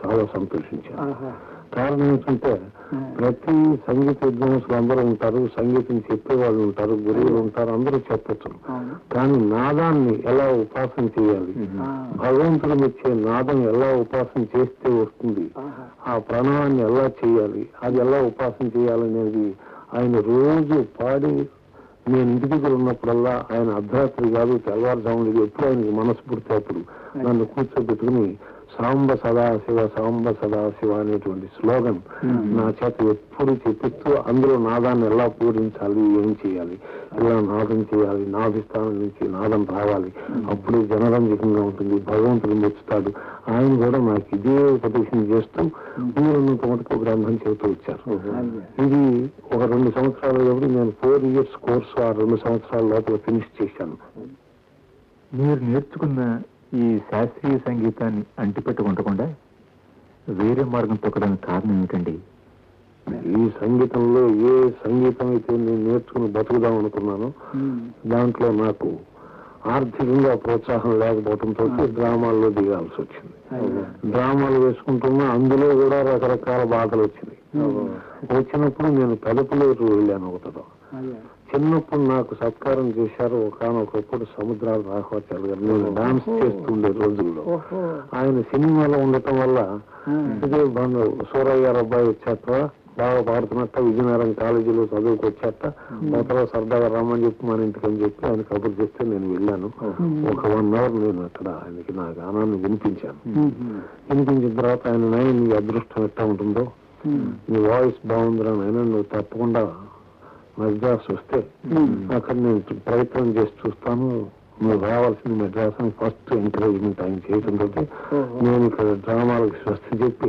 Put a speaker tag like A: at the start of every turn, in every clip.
A: చాలా సంతోషించాను కారణం ఏంటంటే ప్రతి సంగీత విద్వాంసులు అందరూ ఉంటారు సంగీతం చెప్పేవాళ్ళు ఉంటారు గురువులు ఉంటారు అందరూ చెప్పచ్చు కానీ నాదాన్ని ఎలా ఉపాసన చేయాలి భగవంతుడు ఇచ్చే నాదం ఎలా ఉపాసన చేస్తే వస్తుంది ఆ ప్రణవాన్ని ఎలా చేయాలి అది ఎలా ఉపాసన చేయాలనేది ఆయన రోజు పాడి నేను ఇంటి దగ్గర ఉన్నప్పుడల్లా ఆయన అర్ధరాత్రి కాదు తెల్లవారుజామున ఎప్పుడు ఆయనకి మనసు పుడితే అప్పుడు నన్ను కూర్చోబెట్టుకుని సాంబ సదాశివ సాంబ సదాశివ అనేటువంటి స్లోగన్ నా చేత ఎప్పుడు చెప్పిస్తూ అందులో నాదాన్ని ఎలా పూరించాలి ఏం చేయాలి ఎలా నాదం చేయాలి నాభిస్థానం నుంచి నాదం రావాలి అప్పుడే జనరంజకంగా ఉంటుంది భగవంతుడు మెచ్చుతాడు ఆయన కూడా నాకు ఇదే ఉపదేశం చేస్తూ మీరున్నంత మటుకు గ్రంథం చెబుతూ వచ్చారు ఇది ఒక రెండు సంవత్సరాల కాబట్టి నేను ఫోర్ ఇయర్స్ కోర్సు ఆ రెండు సంవత్సరాల లోపల ఫినిష్ చేశాను
B: మీరు నేర్చుకున్న ఈ శాస్త్రీయ సంగీతాన్ని అంటిపెట్టుకుంటకుండా వేరే మార్గం తొక్కడానికి కారణం ఏమిటండి
A: ఈ సంగీతంలో ఏ సంగీతం అయితే నేను నేర్చుకుని బతుకుదాం అనుకున్నానో దాంట్లో నాకు ఆర్థికంగా ప్రోత్సాహం లేకపోవడంతో డ్రామాల్లో దిగాల్సి వచ్చింది డ్రామాలు వేసుకుంటున్నా అందులో కూడా రకరకాల బాధలు వచ్చినాయి వచ్చినప్పుడు నేను పెదపులేరు వెళ్ళాను ఒకటో చిన్నప్పుడు నాకు సత్కారం చేశారు ఒకనొకప్పుడు సముద్రాలు రాఘవాచార్య గారు నేను డాన్స్ చేస్తుండే రోజుల్లో ఆయన సినిమాలో ఉండటం వల్ల ఇదే బంధు సూరయ్య గారు అబ్బాయి వచ్చాక బాగా పాడుతున్నట్ట విజయనగరం కాలేజీలో చదువుకు వచ్చాక మొదట సరదాగా రమ్మని చెప్పి మన ఇంటికి అని చెప్పి ఆయన కబుర్ చెప్తే నేను వెళ్ళాను ఒక వన్ అవర్ నేను అక్కడ ఆయనకి నా గానాన్ని వినిపించాను వినిపించిన తర్వాత ఆయన నాయన నీ అదృష్టం ఎట్లా ఉంటుందో నీ వాయిస్ బాగుందిరా నాయన నువ్వు తప్పకుండా మద్రాసు వస్తే అక్కడ నేను ప్రయత్నం చేసి చూస్తాను నువ్వు రావాల్సిన మెడ్రాస్ అని ఫస్ట్ ఎంకరేజ్మెంట్ ఆయన చేయటం తోటి నేను ఇక్కడ డ్రామాలకు స్వస్తి చెప్పి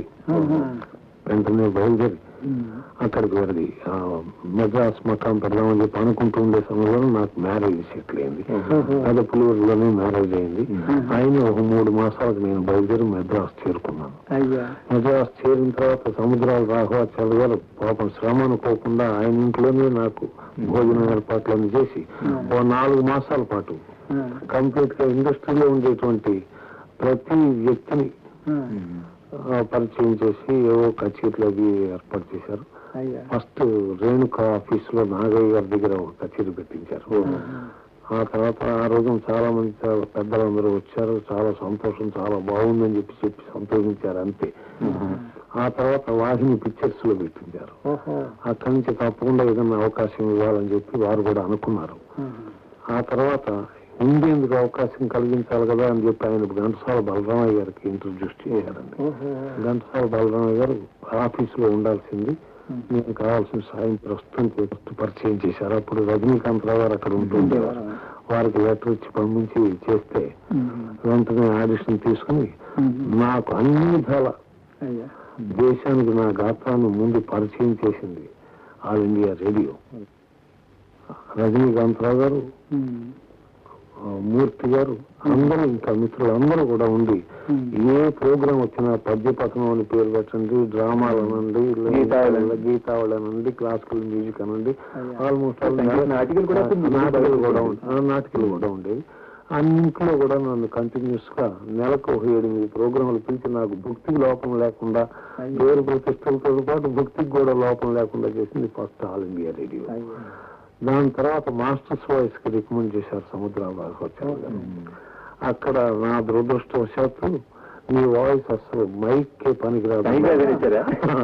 A: వెంటనే బయలుదేరి అక్కడికి వెళ్ళి ఆ, మెడ్రాస్ మకాం పెడదామని చెప్పి అనుకుంటూ ఉండే సమయంలో నాకు మ్యారేజ్ సెటిల్ అయింది అదే పులివరిలోనే మ్యారేజ్ అయింది ఆయన ఒక మూడు మాసాలకు నేను బయలుదేరి మెడ్రాస్ చేరుకున్నాను మెడ్రాస్ చేరిన తర్వాత సముద్రాలు రాఘవాచార్య గారు పాపం శ్రమ అనుకోకుండా ఆయన ఇంట్లోనే నాకు భోజన ఏర్పాట్లను చేసి ఓ నాలుగు మాసాల పాటు కంప్లీట్ గా ఇండస్ట్రీలో ఉండేటువంటి ప్రతి వ్యక్తిని ఆ, పరిచయం చేసి ఏవో కచేరీలు అవి ఏర్పాటు చేశారు ఫస్ట్ రేణుక ఆఫీస్ లో నాగయ్య గారి దగ్గర ఒక కచేరీ పెట్టించారు ఆ తర్వాత ఆ రోజు చాలా మంది చాలా పెద్దలందరూ వచ్చారు చాలా సంతోషం చాలా బాగుందని చెప్పి చెప్పి సంతోషించారు అంతే ఆ తర్వాత వాహిని పిక్చర్స్ లో పెట్టించారు అక్కడి నుంచి తప్పకుండా ఏదైనా అవకాశం ఇవ్వాలని చెప్పి వారు కూడా అనుకున్నారు ఆ తర్వాత ఉండేందుకు అవకాశం కలిగించాలి కదా అని చెప్పి ఆయన ఘంటసాల బలరామయ్య గారికి ఇంట్రడ్యూస్ చేశారండి ఘంటసాల బలరామయ్య గారు ఆఫీసులో ఉండాల్సింది నేను కావాల్సిన సాయం ప్రస్తుతం చేస్తూ పరిచయం చేశారు అప్పుడు రజనీకాంత్ రావు గారు అక్కడ ఉంటుండేవారు వారికి లెటర్ ఇచ్చి పంపించి చేస్తే వెంటనే ఆడిషన్ తీసుకుని నాకు అన్ని విధాల దేశానికి నా గాత్రాన్ని ముందు పరిచయం చేసింది All India Radio Rajinikanth Rao గారు ఆ, మూర్తి గారు అందరూ ఇంకా మిత్రులు అందరూ కూడా ఉండి ఏ ప్రోగ్రాం వచ్చినా పద్యపథనం అని పేరు పెట్టండి డ్రామాలు అనండి
B: గీతావళి.
A: గీతావళి అనండి క్లాసికల్ మ్యూజిక్ అనండి ఆల్మోస్ట్
B: నాటికలు కూడా
A: నాటికలు కూడా ఉండే- ఆ, నాటికలు కూడా ఉండేవి అన్నింటిలో కూడా నన్ను కంటిన్యూస్ గా నెలకు ఒక ఎనిమిది ప్రోగ్రాంలు పిలిచి నాకు భక్తికి లోపం లేకుండా పేరు ప్రతిష్టలతో పాటు భక్తికి కూడా లోపం లేకుండా చేసింది ఫస్ట్ ఆల్ ఇండియా రేడియో దాని తర్వాత మాస్టర్స్ వాయిస్ కి రికమెండ్ చేశారు సముద్రాలు వచ్చారు అక్కడ నా దురదృష్టవశాత్తు మీ వాయిస్ అసలు మైక్ కే పనికిరాదు
B: మైక్ దగ్గర ఇచ్చారా?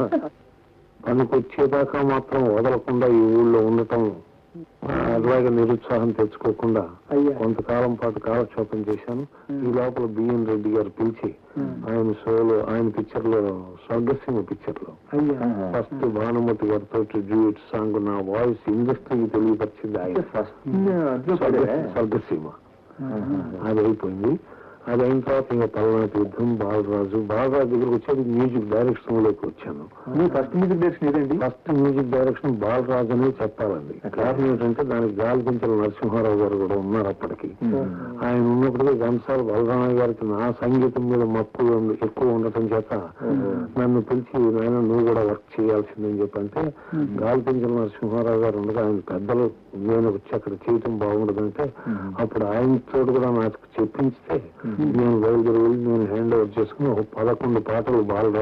A: పనికి వచ్చేదాకా మాత్రం వదలకుండా ఈ ఊళ్ళో ఉండటం అలాగే నిరుత్సాహం తెచ్చుకోకుండా కొంతకాలం పాటు కాలక్షేపం చేశాను ఈ లోపల బిఎన్ రెడ్డి గారు పిలిచి ఆయన షోలో ఆయన పిక్చర్ లో స్వర్గసీమ పిక్చర్ లో ఫస్ట్ భానుమతి గారితో డ్యూట్ సాంగ్ నా వాయిస్ ఇండస్ట్రీకి తెలియపరిచింది ఆయన స్వర్గ- స్వర్గసీమ అది అయిపోయింది అది అయిన తర్వాత ఇంకా పల్నాటి యుద్ధం బాలరాజు బాలరాజు దగ్గరకు వచ్చేది మ్యూజిక్ డైరెక్షన్ లోకి వచ్చాను
B: మీ ఫస్ట్ మ్యూజిక్ డైరెక్షన్ ఏదండి
A: ఫస్ట్ మ్యూజిక్ డైరెక్షన్ బాలరాజు అనే చెప్పాలండి కారణం ఏంటంటే దానికి గాలిపించిన నరసింహారావు గారు కూడా ఉన్నారు అప్పటికి ఆయన ఉన్నప్పటికీ ఘంటసాల బలరామయ్య గారికి నా సంగీతం మీద మక్కువ ఉంది- ఎక్కువ ఉండటం చేత నన్ను పిలిచి నాయన నువ్వు కూడా వర్క్ చేయాల్సిందని చెప్పంటే గాలిపించిన నరసింహారావు గారు ఉండగా ఆయన పెద్దలు నేను వచ్చి అక్కడ చేయటం బాగుండదంటే అప్పుడు ఆయనతో కూడా నాకు చెప్పించితే నేను బయలుదేరి వెళ్ళి నేను హ్యాండ్ ఓవర్ చేసుకుని ఒక పదకొండు పాటలు బాలరాజు